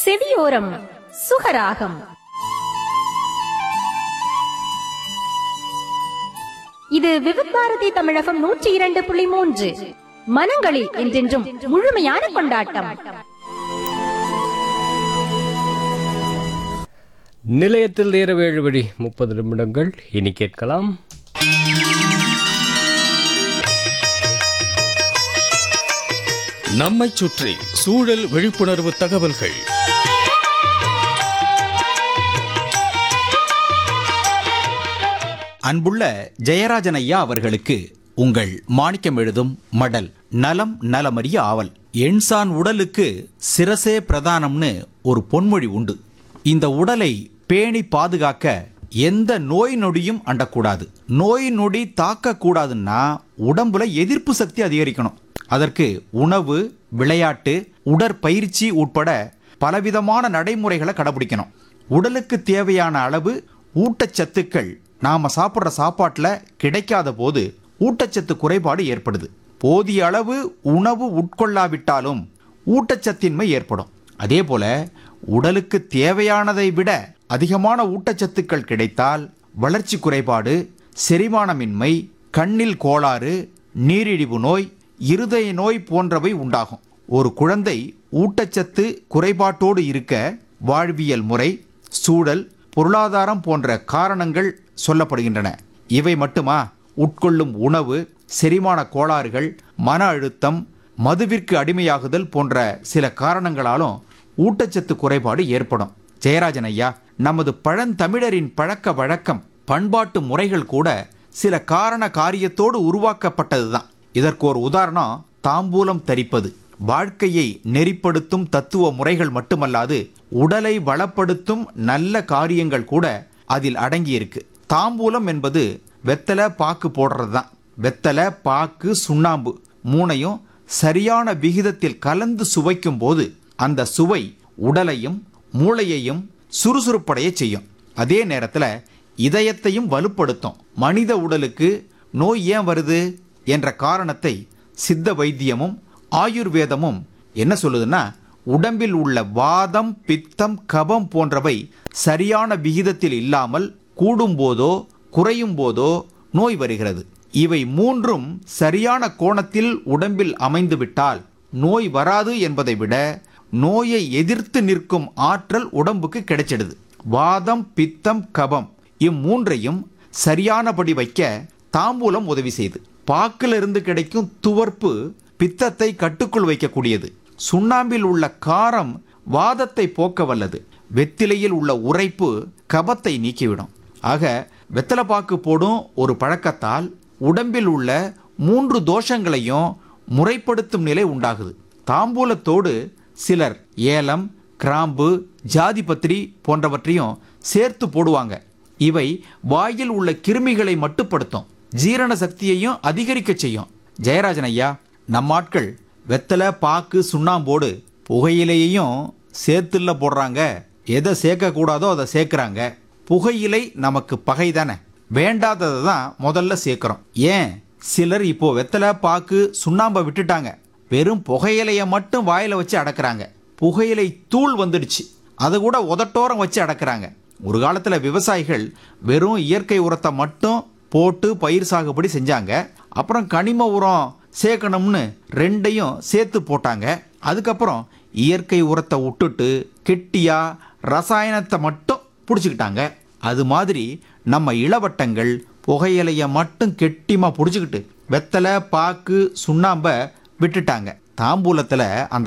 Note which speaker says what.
Speaker 1: செவியோரம் சுகராகம் இது விவித் பாரதி தமிழகம் நூற்றி இரண்டு புள்ளி மூன்று மனங்களில் என்றென்றும் முழுமையான கொண்டாட்டம்
Speaker 2: நிலையத்தில் நேரம் ஏழு வழி முப்பது நிமிடங்கள் இனி கேட்கலாம்
Speaker 3: நம்மைச் சுற்றி சூழல் விழிப்புணர்வு தகவல்கள்
Speaker 4: அன்புள்ள ஜெயராஜன் ஐயா அவர்களுக்கு உங்கள் மாணிக்கம் எழுதும் மடல் நலம் நலமறிய ஆவல் எண்சான் உடலுக்கு சிரசே பிரதானம்னு ஒரு பொன்மொழி உண்டு இந்த உடலை பேணி பாதுகாக்க எந்த நோய் நொடியும் அண்டக்கூடாது நோய் நொடி தாக்கக்கூடாதுன்னா உடம்புல எதிர்ப்பு சக்தி அதிகரிக்கணும் அதற்கு உணவு விளையாட்டு உடற்பயிற்சி உட்பட பலவிதமான நடைமுறைகளை கடைபிடிக்கணும் உடலுக்கு தேவையான அளவு ஊட்டச்சத்துக்கள் நாம சாப்பிட்ற சாப்பாட்டில் கிடைக்காத போது ஊட்டச்சத்து குறைபாடு ஏற்படுது போதிய அளவு உணவு உட்கொள்ளாவிட்டாலும் ஊட்டச்சத்தின்மை ஏற்படும் அதே போல உடலுக்கு தேவையானதை விட அதிகமான ஊட்டச்சத்துக்கள் கிடைத்தால் வளர்ச்சி குறைபாடு செரிமானமின்மை கண்ணில் கோளாறு நீரிழிவு நோய் இருதய நோய் போன்றவை உண்டாகும் ஒரு குழந்தை ஊட்டச்சத்து குறைபாட்டோடு இருக்க வாழ்வியல் முறை சூழல் பொருளாதாரம் போன்ற காரணங்கள் சொல்லப்படுகின்றன இவை மட்டுமா உட்கொள்ளும் உணவு செரிமான கோளாறுகள் மன அழுத்தம் மதுவிற்கு அடிமையாகுதல் போன்ற சில காரணங்களாலும் ஊட்டச்சத்து குறைபாடு ஏற்படும் ஜெயராஜன் ஐயா நமது பழந்தமிழரின் பழக்க வழக்கம் பண்பாட்டு முறைகள் கூட சில காரண காரியத்தோடு உருவாக்கப்பட்டதுதான் இதற்கு ஒரு உதாரணம் தாம்பூலம் தரிப்பது வாழ்க்கையை நெறிப்படுத்தும் தத்துவ முறைகள் மட்டுமல்லாது உடலை வளப்படுத்தும் நல்ல காரியங்கள் கூட அதில் அடங்கியிருக்கு தாம்பூலம் என்பது வெத்தலை பாக்கு போடுறது தான் வெத்தலை பாக்கு சுண்ணாம்பு மூணையும் சரியான விகிதத்தில் கலந்து சுவைக்கும் போது அந்த சுவை உடலையும் மூளையையும் சுறுசுறுப்படைய செய்யும் அதே நேரத்தில் இதயத்தையும் வலுப்படுத்தும் மனித உடலுக்கு நோய் ஏன் வருது என்ற காரணத்தை சித்த வைத்தியமும் ஆயுர்வேதமும் என்ன சொல்லுதுன்னா உடம்பில் உள்ள வாதம் பித்தம் கபம் போன்றவை சரியான விகிதத்தில் இல்லாமல் கூடும்போதோ குறையும் போதோ நோய் வருகிறது இவை மூன்றும் சரியான கோணத்தில் உடம்பில் அமைந்துவிட்டால் நோய் வராது என்பதை விட நோயை எதிர்த்து நிற்கும் ஆற்றல் உடம்புக்கு கிடைச்சிடுது வாதம் பித்தம் கபம் இம்மூன்றையும் சரியானபடி வைக்க தாம்பூலம் உதவி செய்து பாக்கிலிருந்து கிடைக்கும் துவர்ப்பு பித்தத்தை கட்டுக்குள் வைக்கக்கூடியது சுண்ணாம்பில் உள்ள காரம் வாதத்தை போக்க வல்லது வெத்திலையில் உள்ள உரைப்பு கபத்தை நீக்கிவிடும் ஆக வெத்தலைப்பாக்கு போடும் ஒரு பழக்கத்தால் உடம்பில் உள்ள மூன்று தோஷங்களையும் முறைப்படுத்தும் நிலை உண்டாகுது தாம்பூலத்தோடு சிலர் ஏலம் கிராம்பு ஜாதிபத்திரி போன்றவற்றையும் சேர்த்து போடுவாங்க இவை வாயில் உள்ள கிருமிகளை மட்டுப்படுத்தும் ஜீரண சக்தியையும் அதிகரிக்க செய்யும் ஜெயராஜன் ஐயா நம்மாட்கள் வெத்தலை பாக்கு சுண்ணாம்போடு புகையிலையையும் சேர்த்துல போடுறாங்க எதை சேர்க்கக்கூடாதோ அதை சேர்க்குறாங்க புகையிலை நமக்கு பகை தானே வேண்டாததை தான் முதல்ல சேர்க்குறோம் ஏன் சிலர் இப்போ வெத்தலை பாக்கு சுண்ணாம்பை விட்டுட்டாங்க வெறும் புகையிலையை மட்டும் வாயில வச்சு அடக்குறாங்க புகையிலை தூள் வந்துடுச்சு அதை கூட உதட்டோரம் வச்சு அடக்குறாங்க ஒரு காலத்தில் விவசாயிகள் வெறும் இயற்கை உரத்தை மட்டும் போட்டு பயிர் சாகுபடி செஞ்சாங்க அப்புறம் கனிம உரம் சேர்க்கணும்னு ரெண்டையும் சேர்த்து போட்டாங்க அதுக்கப்புறம் இயற்கை உரத்தை விட்டுட்டு கெட்டியா ரசாயனத்தை மட்டும் பிடிச்சிக்கிட்டாங்க அது மாதிரி நம்ம இளவட்டங்கள் புகையிலையை மட்டும் கெட்டிமா பிடிச்சிக்கிட்டு வெத்தலை பாக்கு சுண்ணாம்பை விட்டுட்டாங்க தாம்பூலத்தில் அந்த